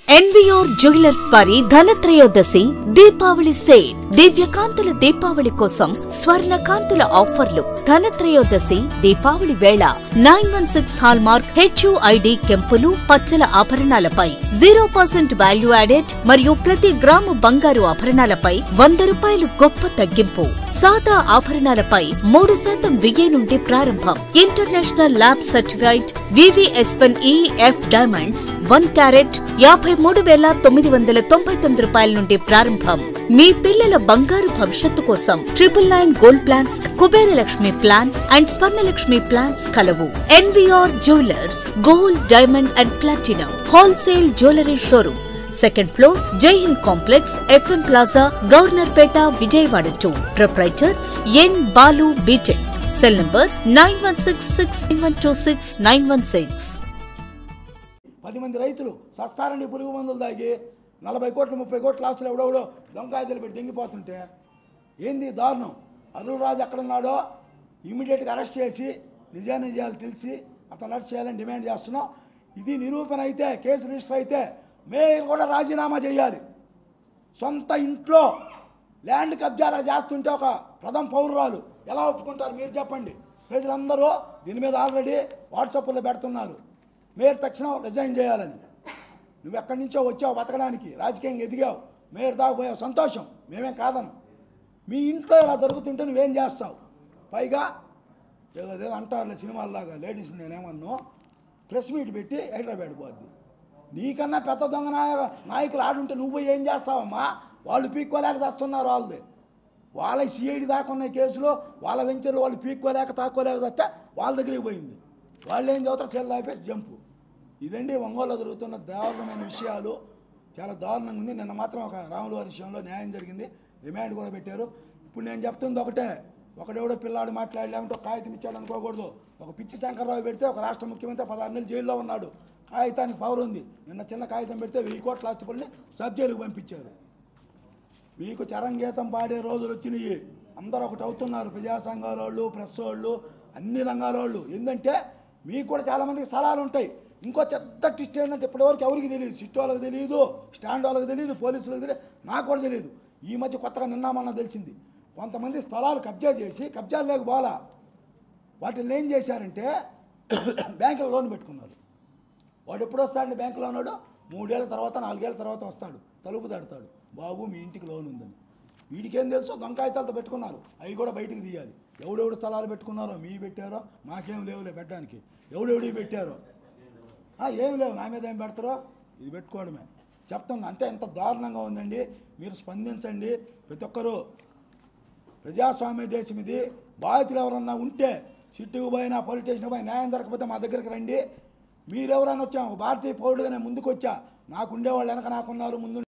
NVR jewellers వారి Dhanatrayodashi Deepavali sale దివ్యకాంతుల దీపావళి కోసం స్వర్ణ కాంతుల ఆఫర్లు ధనత్రయోదశి దీపావళి వేళ nine one six hallmark HUID కెంపులు పచ్చల ఆభరణాలపై జీరో పర్సెంట్ వాల్యూ యాడెడ్ మరియు ప్రతి గ్రాము బంగారు ఆభరణాలపై వంద రూపాయలు గొప్ప తగ్గింపు సాదా ఆభరణాలపై మూడు శాతం విగే నుండి ప్రారంభం international lab certified VVSN EF diamonds one carat యాభై మూడు వేల తొమ్మిది వందల తొంభై తొమ్మిది రూపాయల నుండి ప్రారంభం మీ పిల్లల బంగారు భవిష్యత్తు కోసం triple nine gold plans Kubera Lakshmi plan and Swarnalakshmi plans కలవు NVR jewellers gold diamond and platinum wholesale jewellery showroom second floor Jai Hind complex FM plaza Governorpet Vijayawada two proprietor N Balu BTech cell number nine one six six nine one two six nine one six పది మంది రైతులు సస్తారని పురుగు మందులు తాగి నలభై కోట్లు ముప్పై కోట్ల ఆస్తులు ఎవడెవడో దొంగాయతలు పెట్టి దింగిపోతుంటే ఏంది దారుణం అరుల్ రాజు ఎక్కడున్నాడో ఇమీడియట్గా అరెస్ట్ చేసి నిజానిజాలు తెలిసి అతను అరెస్ట్ చేయాలని డిమాండ్ చేస్తున్నాం ఇది నిరూపణ అయితే కేసు రిజిస్టర్ అయితే మేయర్ కూడా రాజీనామా చేయాలి సొంత ఇంట్లో ల్యాండ్ కబ్జాలా చేస్తుంటే ఒక ప్రథమ పౌరురాలు ఎలా ఒప్పుకుంటారు మీరు చెప్పండి ప్రజలందరూ దీని మీద ఆల్రెడీ వాట్సాప్లో పెడుతున్నారు మేయర్ తక్షణం రిజైన్ చేయాలని నువ్వు ఎక్కడి నుంచో వచ్చావు బతకడానికి రాజకీయంగా ఎదిగావు మేయర్ దాకా పోయావు సంతోషం మేమేం కాదను మీ ఇంట్లో ఇలా జరుగుతుంటే నువ్వేం చేస్తావు పైగా ఏదో ఏదో అంటారులే సినిమాల్లాగా లేడీస్ నేనేమన్నా ప్రెస్ మీట్ పెట్టి హైదరాబాద్ పోద్ది నీకన్నా పెద్ద దొంగ నాయ నాయకులు ఆడుంటే నువ్వు పోయి ఏం చేస్తావమ్మా వాళ్ళు పీక్కోలేక చేస్తున్నారు వాళ్ళది వాళ్ళ సిఐడి దాకా ఉన్న కేసులో వాళ్ళ వెంచర్లు వాళ్ళు పీక్కోలేక తాక్కోలేక చేస్తే వాళ్ళ దగ్గరికి పోయింది వాళ్ళు ఏం చదువుతారు చెల్లి ఆపేసి జంపు ఇదండి ఒంగోలులో జరుగుతున్న దారుణమైన విషయాలు చాలా దారుణంగా ఉంది నిన్న మాత్రం ఒక రాముల వారి విషయంలో న్యాయం జరిగింది రిమాండ్ కూడా పెట్టారు ఇప్పుడు నేను చెప్తుంది ఒకటే ఒకడెవడో పిల్లాడు మాట్లాడలేమంటే ఒక కాగితం ఇచ్చాడు అనుకోకూడదు ఒక పిచ్చి శంకర్రావు పెడితే ఒక రాష్ట్ర ముఖ్యమంత్రి పదహారు నెలలు జైల్లో ఉన్నాడు కాగితానికి పవర్ ఉంది నిన్న చిన్న కాగితం పెడితే వెయ్యి కోట్ల ఆస్తిపల్ని సబ్ జైలుకు పంపించారు మీకు చరంగీతం పాడే రోజులు వచ్చినాయి అందరూ ఒకటి అవుతున్నారు ప్రజా సంఘాల వాళ్ళు ప్రెస్ వాళ్ళు అన్ని రంగాల వాళ్ళు ఏంటంటే మీకు కూడా చాలామందికి స్థలాలు ఉంటాయి ఇంకో చెత్త ట్విస్ట్ ఏంటంటే ఇప్పటివరకు ఎవరికి తెలియదు సిట్ వాళ్ళకి తెలియదు స్టాండ్ వాళ్ళకి తెలియదు పోలీసులకు తెలియదు నాకు కూడా తెలియదు ఈ మధ్య కొత్తగా నిన్నామన్నా తెలిసింది కొంతమంది స్థలాలు కబ్జా చేసి కబ్జాలు లేక పోలా వాటిని ఏం చేశారంటే బ్యాంకులో లోన్ పెట్టుకున్నారు వాడు ఎప్పుడు వస్తాడండి బ్యాంకులో ఉన్నాడు మూడేళ్ళ తర్వాత నాలుగేళ్ల తర్వాత వస్తాడు తలుపు తడతాడు బాబు మీ ఇంటికి లోన్ ఉందని వీడికేం తెలుసో దొంకాయితాలతో పెట్టుకున్నారు అవి కూడా బయటికి తీయాలి ఎవడెవడు స్థలాలు పెట్టుకున్నారో మీ పెట్టారో మాకేం లేవులే పెట్టడానికి ఎవడెవడి పెట్టారో ఆ, ఏం లేవు నా మీద ఏం పెడతారో ఇది పెట్టుకోవడమే చెప్తున్నా అంటే ఎంత దారుణంగా ఉందండి మీరు స్పందించండి ప్రతి ఒక్కరూ ప్రజాస్వామ్య దేశం ఇది బాధితులు ఎవరన్నా ఉంటే సిట్టుకు పోయినా పోలీస్ స్టేషన్ పోయి న్యాయం జరగకపోతే మా దగ్గరికి రండి మీరెవరైనా వచ్చాము భారతీయ పౌరుడుగా నేను ముందుకు వచ్చా నాకుండేవాళ్ళు వెనక నాకున్నారు ముందు